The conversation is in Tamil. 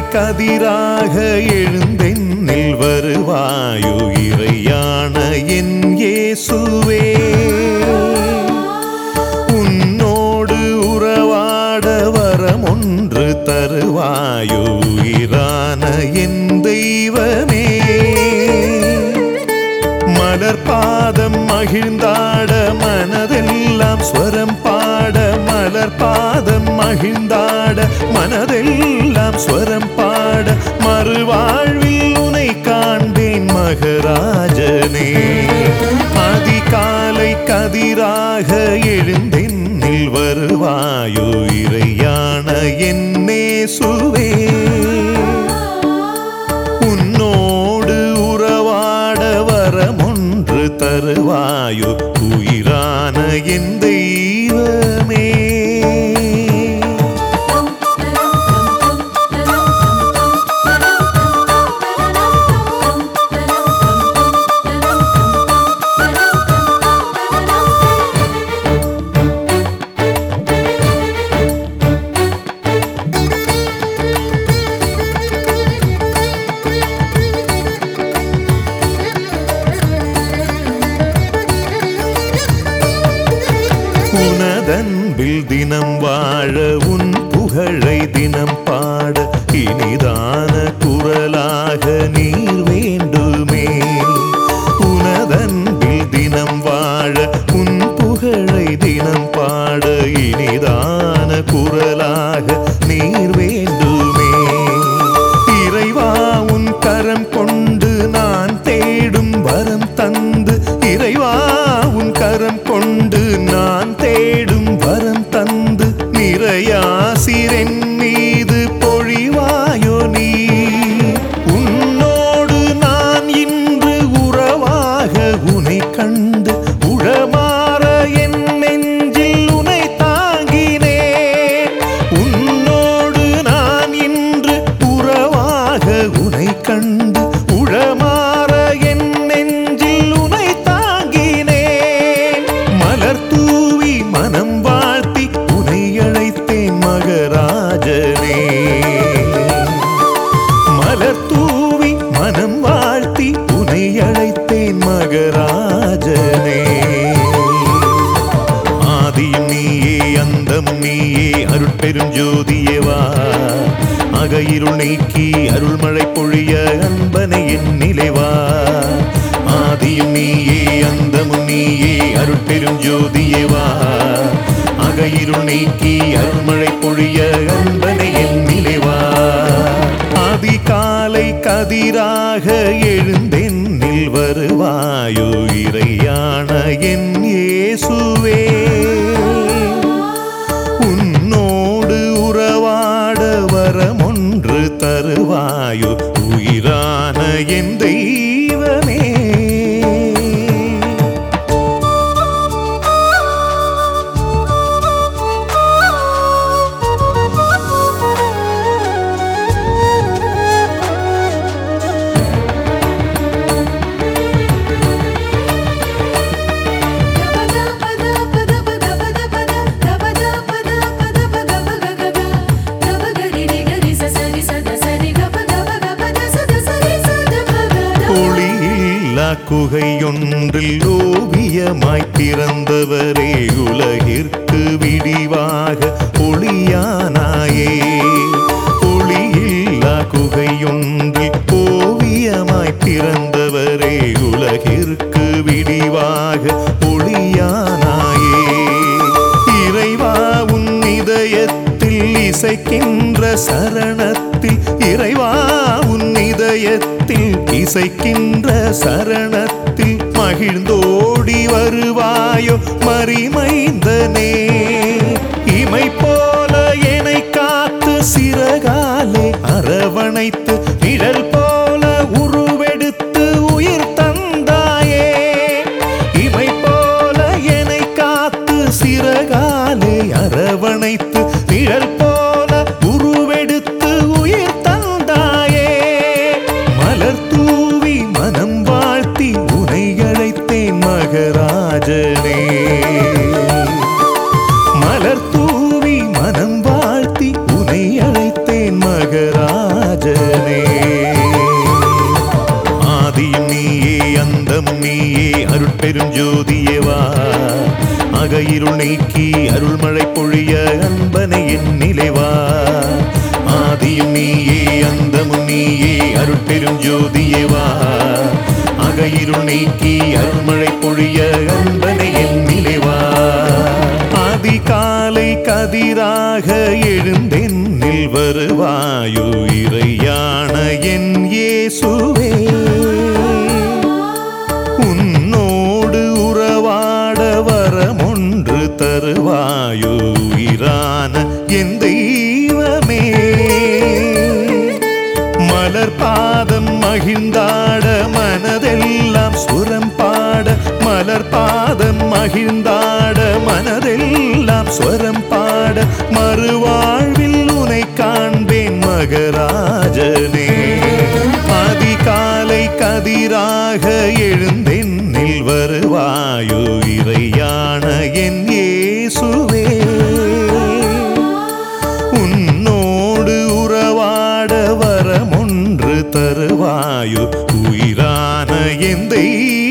கதிராக எழுந்தென்னில் வருவாயோ இறையான என் இயேசுவே உன்னோடு உறவாட வரம் ஒன்று தருவாயோ உயிரான என் தெய்வமே மலர் பாதம் மகிழ்ந்தாட மனதெல்லாம் ஸ்வரம் பாட மலர் பாதம் மகிழ்ந்தாட மனதெல்லாம் ஸ்வரம் பாட மறுவாழ்வில் உனை காண்பேன் மகராஜனே அதிகாலை கதிராக எழுந்தென்னில் வருவாயோ இறையான என்னே சுவே உன்னோடு உறவாட வரமொன்று தருவாயோ உயிரான என் தெய்வமே உனதன்பில் தினம் வாழ உன் புகழை தினம் பாட இனிதான குரலாக நீர் வேண்டுமே உனதன்பில் தினம் வாழ உன் புகழை தினம் பாட இனிதான குரலாக நீர் வேண்டுமே இறைவா உன் கரம் கொண்டு நான் தேடும் வரம் தந்து இறைவா உன் கரம் கொண்டு நான் தேடும் வரம் தந்து நிறையாசிரென் மீது பொழிவாயோ நீ உன்னோடு நான் இன்று உறவாக உனை கண்டு உளமாற என் நெஞ்சில் உனை தாங்கினேன் உன்னோடு நான் இன்று உறவாக உனை கண்டு உளமாற என் நெஞ்சில் உனை தாங்கினேன் மலர் தூவி மனம் வாழ்த்தி உனை அழைத்தேன் மகராஜனே மலர் தூவி மனம் வாழ்த்தி உனை அழைத்தேன் மகராஜனே ஆதியும் நீயே அந்தமும் நீயே அருட்பெரும் ஜோதியவா அகையிருள் நீக்கி அருள்மழை பொழிய அன்பனை என் நிலைவா ஆதியும் நீயே அந்தமும் நீயே அருட்பெரும் ஜோதியவா அகையிருள் நீக்கி அருள்மழை பொழிய அன்பனை என் நிலைவா அதிகாலை கதிராக எழுந்தென்னில் வருவாயோ இறையான என் இயேசுவே உன்னோடு உறவாட வரமொன்று தருவாயோ உயிரான என் தெய்வமே ஒளியில்லா குகையொன்றில் ஓவியமாய் பிறந்தவரே உலகிற்கு விடிவாக ஒளியானாயே ஒளியில்லா குகையொன்றில் ஓவியமாய் பிறந்தவரே உலகிற்கு விடிவாக ஒளியானாயே இறைவா உன் இதயத்தில் இசைக்கின்ற சரணத்தில் இறைவா உன் இதயத்தில் இசைக்கின்ற சரணத்தில் மகிழ்ந்தோடி வருவாயோ மறிமைந்தனே இமை போல என்னை காத்து சிறகாலே அரவணைத்து நிழல் போல உருவெடுத்து உயிர் தந்தாயே இமை போல என்னை காத்து சிறகாலே அரவணைத்து நிழல் போல உருவெடுத்து உயிர் தந்தாயே மலர் தூவி மனம் வாழ்த்தி உனை அழைத்தேன் மகராஜனே மலர் தூவி மனம் வாழ்த்தி உனை அழைத்தேன் மகராஜனே அகையிருள் நீக்கி அருள்மழை பொழிய அன்பனை என் நிலைவா ஆதியும் நீயே அந்தமும் நீயே அருட்பெரும் ஜோதியே வா அகையிருள் நீக்கி அருள்மழை பொழிய அன்பனை என் நிலைவா அதிகாலை கதிராக எழுந்தென்னில் வருவாயோ இறையான என் இயேசுவே உன்னோடு உறவாட வரமொன்று தருவாயோ உயிரான என் தெய்வமே மலர் பாதம் மகிழ்ந்தாட மனதெல்லாம் சுரம் பாட மலர் பாதம் மகிழ்ந்தாட மனதெல்லாம் ஸ்வரம் பாட மறுவாழ்வில் உனை காண்பேன் மகராஜனே அதிகாலை கதிராக எழுந்தென்னில் வருவாயோ இறையான என் இயேசுவே உன்னோடு உறவாட வரமொன்று தருவாயோ உயிரான என் தெய்வமே